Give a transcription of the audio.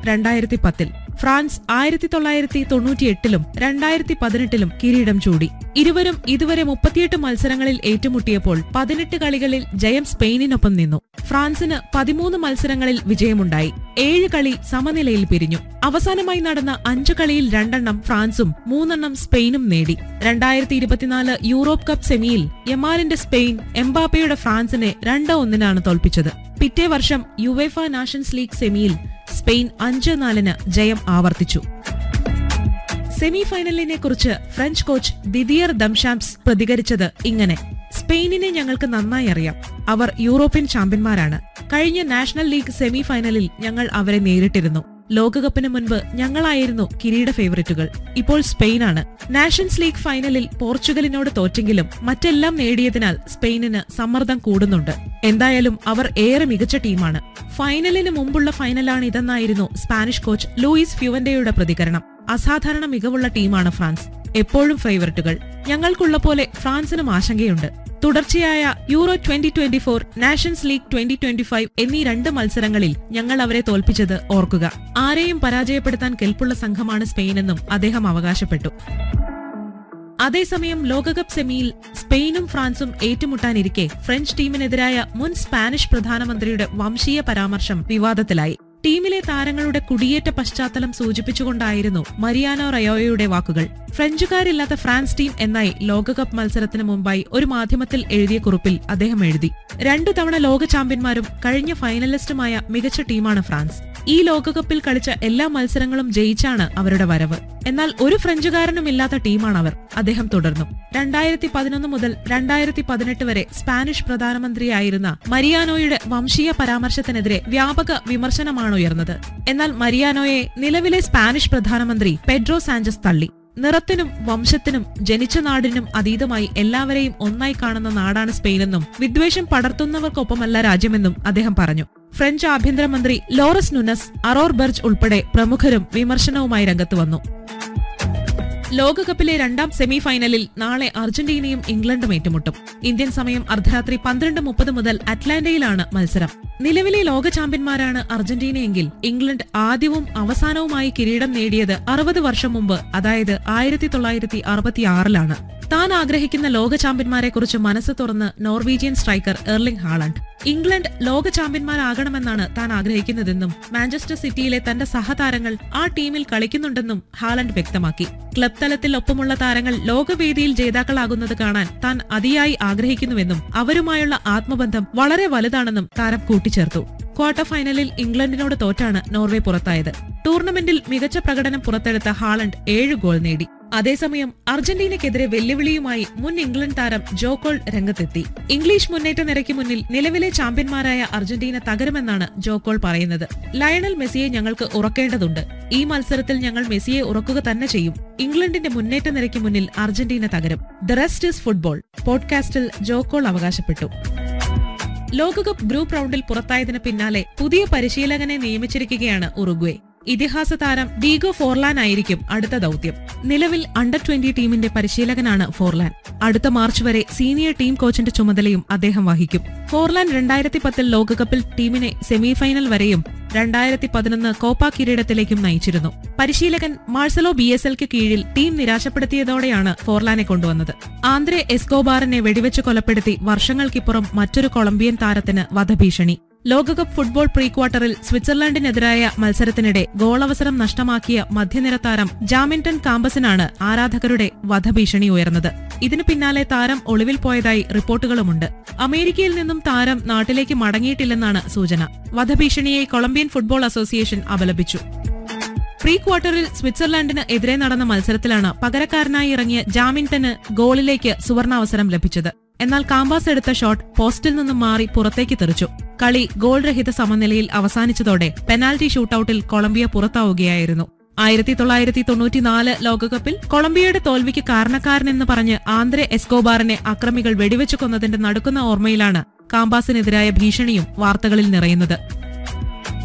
രണ്ടായിരത്തി പത്തിൽ ഫ്രാൻസ് ആയിരത്തി തൊള്ളായിരത്തി തൊണ്ണൂറ്റിയെട്ടിലും രണ്ടായിരത്തി പതിനെട്ടിലും കിരീടം ചൂടി ഇരുവരും ഇതുവരെ മുപ്പത്തിയെട്ട് മത്സരങ്ങളിൽ ഏറ്റുമുട്ടിയപ്പോൾ പതിനെട്ട് കളികളിൽ ജയം സ്പെയിനിനൊപ്പം നിന്നു ഫ്രാൻസിന് പതിമൂന്ന് മത്സരങ്ങളിൽ വിജയമുണ്ടായി ഏഴ് കളി സമനിലയിൽ പിരിഞ്ഞു അവസാനമായി നടന്ന അഞ്ചു കളിയിൽ രണ്ടെണ്ണം ഫ്രാൻസും മൂന്നെണ്ണം സ്പെയിനും നേടി രണ്ടായിരത്തി ഇരുപത്തിനാല് യൂറോപ്പ് കപ്പ് സെമിയിൽ യമാലിന്റെ സ്പെയിൻ എംബാപ്പയുടെ ഫ്രാൻസിനെ രണ്ട് ഒന്നിനാണ് തോൽപ്പിച്ചത് പിറ്റേ വർഷം യുവേഫ നാഷൻസ് ലീഗ് സെമിയിൽ സ്പെയിൻ അഞ്ച് നാലിന് ജയം ആവർത്തിച്ചു സെമി ഫൈനലിനെ കുറിച്ച് ഫ്രഞ്ച് കോച്ച് ദിദിയർ ദംഷാംസ് പ്രതികരിച്ചത് ഇങ്ങനെ സ്പെയിനിനെ ഞങ്ങൾക്ക് നന്നായി അറിയാം അവർ യൂറോപ്യൻ ചാമ്പ്യന്മാരാണ് കഴിഞ്ഞ നാഷണൽ ലീഗ് സെമി ഫൈനലിൽ ഞങ്ങൾ അവരെ നേരിട്ടിരുന്നു ലോകകപ്പിന് മുൻപ് ഞങ്ങളായിരുന്നു കിരീട ഫേവറിറ്റുകൾ ഇപ്പോൾ സ്പെയിനാണ് നാഷൻസ് ലീഗ് ഫൈനലിൽ പോർച്ചുഗലിനോട് തോറ്റെങ്കിലും മറ്റെല്ലാം നേടിയതിനാൽ സ്പെയിനിന് സമ്മർദ്ദം കൂടുന്നുണ്ട് എന്തായാലും അവർ ഏറെ മികച്ച ടീമാണ് ഫൈനലിന് മുമ്പുള്ള ഫൈനലാണ് ഇതെന്നായിരുന്നു സ്പാനിഷ് കോച്ച് ലൂയിസ് ഫ്യുവന്റെയുടെ പ്രതികരണം അസാധാരണ മികവുള്ള ടീമാണ് ഫ്രാൻസ് എപ്പോഴും ഫേവറിറ്റുകൾ ഞങ്ങൾക്കുള്ള പോലെ ഫ്രാൻസിനും ആശങ്കയുണ്ട് തുടർച്ചയായ euro twenty twenty four nations league twenty twenty five എന്നീ രണ്ട് മത്സരങ്ങളിൽ ഞങ്ങൾ അവരെ തോൽപ്പിച്ചത് ഓർക്കുക ആരെയും പരാജയപ്പെടുത്താൻ കെൽപ്പുള്ള സംഘമാണ് സ്പെയിനെന്നും അദ്ദേഹം അവകാശപ്പെട്ടു അതേസമയം ലോകകപ്പ് സെമിയിൽ സ്പെയിനും ഫ്രാൻസും ഏറ്റുമുട്ടാനിരിക്കെ ഫ്രഞ്ച് ടീമിനെതിരായ മുൻ സ്പാനിഷ് പ്രധാനമന്ത്രിയുടെ വംശീയ പരാമർശം വിവാദത്തിലായി ടീമിലെ താരങ്ങളുടെ കുടിയേറ്റ പശ്ചാത്തലം സൂചിപ്പിച്ചുകൊണ്ടായിരുന്നു മരിയാനോ റയോയുടെ വാക്കുകൾ ഫ്രഞ്ചുകാരില്ലാത്ത ഫ്രാൻസ് ടീം എന്നായി ലോകകപ്പ് മത്സരത്തിന് മുമ്പായി ഒരു മാധ്യമത്തിൽ എഴുതിയ കുറിപ്പിൽ അദ്ദേഹം എഴുതി രണ്ടു തവണ ലോക ചാമ്പ്യന്മാരും കഴിഞ്ഞ ഫൈനലിസ്റ്റുമായ മികച്ച ടീമാണ് ഫ്രാൻസ് ഈ ലോകകപ്പിൽ കളിച്ച എല്ലാ മത്സരങ്ങളും ജയിച്ചാണ് അവരുടെ വരവ് എന്നാൽ ഒരു ഫ്രഞ്ചുകാരനും ഇല്ലാത്ത ടീമാണ് അവർ അദ്ദേഹം തുടർന്നു രണ്ടായിരത്തി പതിനൊന്ന് മുതൽ രണ്ടായിരത്തി പതിനെട്ട് വരെ സ്പാനിഷ് പ്രധാനമന്ത്രിയായിരുന്ന മരിയാനോയുടെ വംശീയ പരാമർശത്തിനെതിരെ വ്യാപക വിമർശനമാണ് ഉയർന്നത് എന്നാൽ മരിയാനോയെ നിലവിലെ സ്പാനിഷ് പ്രധാനമന്ത്രി പെഡ്രോ സാഞ്ചസ് തള്ളി നിറത്തിനും വംശത്തിനും ജനിച്ച നാടിനും അതീതമായി എല്ലാവരെയും ഒന്നായി കാണുന്ന നാടാണ് സ്പെയിനെന്നും വിദ്വേഷം പടർത്തുന്നവർക്കൊപ്പമല്ല രാജ്യമെന്നും അദ്ദേഹം പറഞ്ഞു ഫ്രഞ്ച് ആഭ്യന്തരമന്ത്രി ലോറസ് നുനസ് അറോർ ബെർജ് ഉൾപ്പെടെ പ്രമുഖരും വിമർശനവുമായി രംഗത്ത് വന്നു ലോകകപ്പിലെ രണ്ടാം സെമി ഫൈനലിൽ നാളെ അർജന്റീനയും ഇംഗ്ലണ്ടും ഏറ്റുമുട്ടും ഇന്ത്യൻ സമയം അർദ്ധരാത്രി പന്ത്രണ്ട് മുപ്പത് മുതൽ അറ്റ്ലാന്റയിലാണ് മത്സരം നിലവിലെ ലോക ചാമ്പ്യന്മാരാണ് അർജന്റീനയെങ്കിൽ ഇംഗ്ലണ്ട് ആദ്യവും അവസാനവുമായി കിരീടം നേടിയത് അറുപത് വർഷം മുമ്പ് അതായത് ആയിരത്തി തൊള്ളായിരത്തി അറുപത്തിയാറിലാണ് താൻ ആഗ്രഹിക്കുന്ന ലോക ചാമ്പ്യന്മാരെക്കുറിച്ച് മനസ്സ് തുറന്ന് Norwegian striker Erling Haaland England ലോക ചാമ്പ്യന്മാരാകണമെന്നാണ് താൻ ആഗ്രഹിക്കുന്നതെന്നും മാഞ്ചസ്റ്റർ സിറ്റിയിലെ തന്റെ സഹതാരങ്ങൾ ആ ടീമിൽ കളിക്കുന്നുണ്ടെന്നും ഹാലണ്ട് വ്യക്തമാക്കി ക്ലബ് തലത്തിൽ ഒപ്പമുള്ള താരങ്ങൾ ലോകവേദിയിൽ ജേതാക്കളാകുന്നത് കാണാൻ താൻ അതിയായി ആഗ്രഹിക്കുന്നുവെന്നും അവരുമായുള്ള ആത്മബന്ധം വളരെ വലുതാണെന്നും താരം കൂട്ടിച്ചേർത്തു ക്വാർട്ടർ ഫൈനലിൽ ഇംഗ്ലണ്ടിനോട് തോറ്റാണ് നോർവേ പുറത്തായത് ടൂർണമെന്റിൽ മികച്ച പ്രകടനം പുറത്തെടുത്ത ഹാളണ്ട് ഏഴ് ഗോൾ നേടി അതേസമയം അർജന്റീനയ്ക്കെതിരെ വെല്ലുവിളിയുമായി മുൻ ഇംഗ്ലണ്ട് താരം ജോക്കോൾ രംഗത്തെത്തി ഇംഗ്ലീഷ് മുന്നേറ്റ നിരയ്ക്ക് മുന്നിൽ നിലവിലെ ചാമ്പ്യന്മാരായ അർജന്റീന തകരുമെന്നാണ് ജോക്കോൾ പറയുന്നത് ലയണൽ മെസ്സിയെ ഞങ്ങൾക്ക് ഉറക്കേണ്ടതുണ്ട് ഈ മത്സരത്തിൽ ഞങ്ങൾ മെസ്സിയെ ഉറക്കുക തന്നെ ചെയ്യും ഇംഗ്ലണ്ടിന്റെ മുന്നേറ്റ നിരയ്ക്ക് മുന്നിൽ അർജന്റീന തകരും ദ റെസ്റ്റ് ഇസ് ഫുട്ബോൾ പോഡ്കാസ്റ്റിൽ ജോക്കോൾ അവകാശപ്പെട്ടു ലോകകപ്പ് ഗ്രൂപ്പ് റൗണ്ടിൽ പുറത്തായതിന് പിന്നാലെ പുതിയ പരിശീലകനെ നിയമിച്ചിരിക്കുകയാണ് ഉറുഗ്വേ ഇതിഹാസ താരം ഡീഗോ ഫോർലാൻ ആയിരിക്കും അടുത്ത ദൗത്യം നിലവിൽ അണ്ടർ ട്വന്റി ടീമിന്റെ പരിശീലകനാണ് ഫോർലാൻ അടുത്ത മാർച്ച് വരെ സീനിയർ ടീം കോച്ചിന്റെ ചുമതലയും അദ്ദേഹം വഹിക്കും ഫോർലാൻ രണ്ടായിരത്തി പത്തിൽ ലോകകപ്പിൽ ടീമിനെ സെമിഫൈനൽ വരെയും രണ്ടായിരത്തി പതിനൊന്ന് കോപ്പ കിരീടത്തിലേക്കും നയിച്ചിരുന്നു പരിശീലകൻ മാർസലോ ബി എസ് എൽക്ക് കീഴിൽ ടീം നിരാശപ്പെടുത്തിയതോടെയാണ് ഫോർലാനെ കൊണ്ടുവന്നത് ആന്ദ്രെ എസ്കോബാറിനെ വെടിവെച്ച് കൊലപ്പെടുത്തി വർഷങ്ങൾക്കിപ്പുറം മറ്റൊരു കൊളംബിയൻ താരത്തിന് വധഭീഷണി ലോകകപ്പ് ഫുട്ബോൾ പ്രീ ക്വാർട്ടറിൽ സ്വിറ്റ്സർലൻഡിനെതിരായ മത്സരത്തിനിടെ ഗോളവസരം നഷ്ടമാക്കിയ മധ്യനിര താരം ജാമിൻടൺ കാമ്പസിനാണ് ആരാധകരുടെ വധഭീഷണി ഉയർന്നത് ഇതിനു പിന്നാലെ താരം ഒളിവിൽ പോയതായി റിപ്പോർട്ടുകളുമുണ്ട് അമേരിക്കയിൽ നിന്നും താരം നാട്ടിലേക്ക് മടങ്ങിയിട്ടില്ലെന്നാണ് സൂചന വധഭീഷണിയെ കൊളംബിയൻ ഫുട്ബോൾ അസോസിയേഷൻ അപലപിച്ചു പ്രീ ക്വാർട്ടറിൽ സ്വിറ്റ്സർലാൻഡിന് എതിരെ നടന്ന മത്സരത്തിലാണ് പകരക്കാരനായി ഇറങ്ങിയ ജാമിൻടന് ഗോളിലേക്ക് സുവർണാവസരം ലഭിച്ചത് എന്നാൽ കാമ്പാസ് എടുത്ത ഷോട്ട് പോസ്റ്റിൽ നിന്നും മാറി പുറത്തേക്ക് തെറിച്ചു കളി ഗോൾ രഹിത സമനിലയിൽ അവസാനിച്ചതോടെ പെനാൽറ്റി ഷൂട്ടൌട്ടിൽ കൊളംബിയ പുറത്താവുകയായിരുന്നു ആയിരത്തി തൊള്ളായിരത്തി തൊണ്ണൂറ്റിനാല് ലോകകപ്പിൽ കൊളംബിയയുടെ തോൽവിക്ക് കാരണക്കാരനെന്ന് പറഞ്ഞ് ആന്ദ്രെ എസ്കോബാറിനെ അക്രമികൾ വെടിവെച്ചു കൊന്നതിന്റെ നടുക്കുന്ന ഓർമ്മയിലാണ് കാമ്പാസിനെതിരായ ഭീഷണിയും വാർത്തകളിൽ നിറയുന്നത്